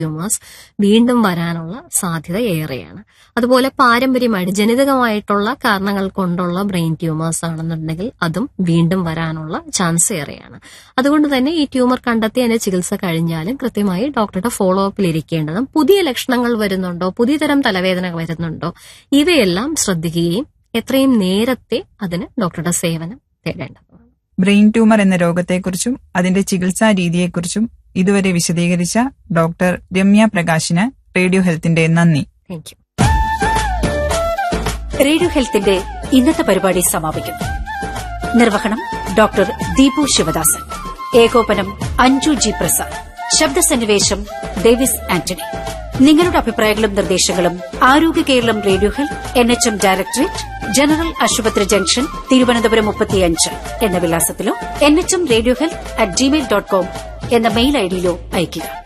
tumours വീണ്ടും വരാനുള്ള സാധ്യത ഏറെയാണ് അതുപോലെ പാരമ്പര്യമായിട്ട് ജനിതകമായിട്ടുള്ള കാരണങ്ങൾ കൊണ്ടുള്ള ബ്രെയിൻ ട്യൂമേഴ്സ് ആണെന്നുണ്ടെങ്കിൽ അതും വീണ്ടും വരാനുള്ള ചാൻസ് ഏറെയാണ് അതുകൊണ്ട് തന്നെ ഈ ട്യൂമർ കണ്ടെത്തി അതിന്റെ ചികിത്സ കഴിഞ്ഞാലും കൃത്യമായി ഡോക്ടറുടെ ഫോളോ അപ്പിൽ ഇരിക്കേണ്ടതും പുതിയ ലക്ഷണങ്ങൾ വരുന്നുണ്ടോ പുതിയ തരം തലവേദന വരുന്നുണ്ടോ ഇവയെല്ലാം ശ്രദ്ധിക്കുകയും എത്രയും നേരത്തെ അതിന് ഡോക്ടറുടെ സേവനം തേടേണ്ടതാണ് ബ്രെയിൻ ട്യൂമർ എന്ന രോഗത്തെക്കുറിച്ചും അതിന്റെ ചികിത്സാ രീതിയെക്കുറിച്ചും ഇതുവരെ വിശദീകരിച്ച ഡോക്ടർ രമ്യ പ്രകാശിന് റേഡിയോ ഹെൽത്തിന്റെ നന്ദി താങ്ക് യു റേഡിയോ ഹെൽത്തിന്റെ ഇന്നത്തെ പരിപാടി സമാപിക്കുന്നു നിർവഹണം ഡോക്ടർ ദീപു ശിവദാസൻ ഏകോപനം അഞ്ജു ജി പ്രസാദ് ശബ്ദസന്നിവേശം ഡേവിസ് ആന്റണി നിങ്ങളുടെ അഭിപ്രായങ്ങളും നിർദ്ദേശങ്ങളും Arogya Keralam radio health N H M directorate general ആശുപത്രി ജംഗ്ഷൻ തിരുവനന്തപുരം മുപ്പത്തിയഞ്ച് എന്ന വിലാസത്തിലോ N H M radio health at Gmail dot com എന്ന മെയിൽ ഐഡിയിലോ അയയ്ക്കുക